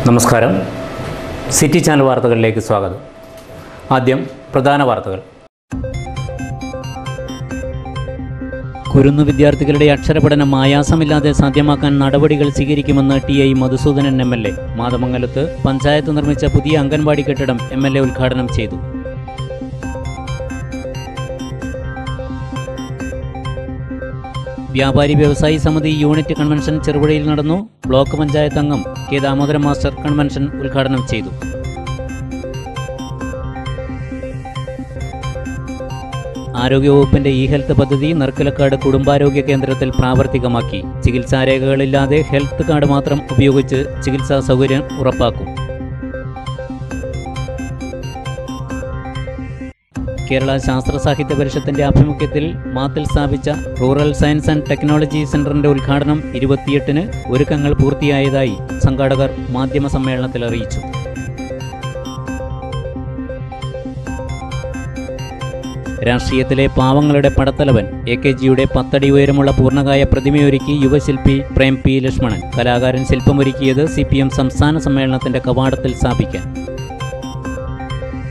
നമസ്കാരം city channel വാർത്തകളിലേക്ക് സ്വാഗതം ആദ്യം പ്രധാന വാർത്തകൾ കുരുന്നു വിദ്യാർത്ഥികളുടെ അക്ഷരപഠനം ആയാസമില്ലാതെ സാധ്യമാക്കാൻ നടപടികൾ സ്വീകരിക്കുമെന്ന് T I Madhusoodanan M L A മാതമംഗലത്ത് പഞ്ചായത്ത് നിർമ്മിച്ച പുതിയ അംഗൻവാടി കെട്ടിടം എം എൽ എ ഉദ്ഘാടനം ചെയ്തു വ്യാപാരി വ്യവസായി സമിതി യൂണിറ്റ് കൺവെൻഷൻ ചെറുപുഴയിൽ നടന്നു ബ്ലോക്ക് പഞ്ചായത്ത് അംഗം കെ ദാമോദരൻ മാസ്റ്റർ കൺവെൻഷൻ ഉദ്ഘാടനം ചെയ്തു ആരോഗ്യവകുപ്പിന്റെ ഇ ഹെൽത്ത് പദ്ധതി നർക്കലക്കാട് കുടുംബാരോഗ്യ കേന്ദ്രത്തിൽ പ്രാവർത്തികമാക്കി ചികിത്സാരേഖകളില്ലാതെ ഹെൽത്ത് കാർഡ് മാത്രം ഉപയോഗിച്ച് ചികിത്സാ സൗകര്യം ഉറപ്പാക്കും കേരള ശാസ്ത്ര സാഹിത്യ പരിഷത്തിന്റെ ആഭിമുഖ്യത്തിൽ മാത്തിൽ സ്ഥാപിച്ച റൂറൽ സയൻസ് ആൻഡ് ടെക്നോളജി സെന്ററിന്റെ ഉദ്ഘാടനം ഇരുപത്തിയെട്ടിന് ഒരുക്കങ്ങൾ പൂർത്തിയായതായി സംഘാടകർ മാധ്യമ സമ്മേളനത്തിൽ അറിയിച്ചു രാഷ്ട്രീയത്തിലെ പാവങ്ങളുടെ പടത്തലവൻ എ കെ ജിയുടെ പത്തടി ഉയരമുള്ള പൂർണ്ണകായ പ്രതിമയൊരുക്കി യുവശില്പി പ്രേം പി ലക്ഷ്മണൻ കലാകാരൻ ശില്പമൊരുക്കിയത് സി പി എം സംസ്ഥാന സമ്മേളനത്തിന്റെ കവാടത്തിൽ സ്ഥാപിക്കാൻ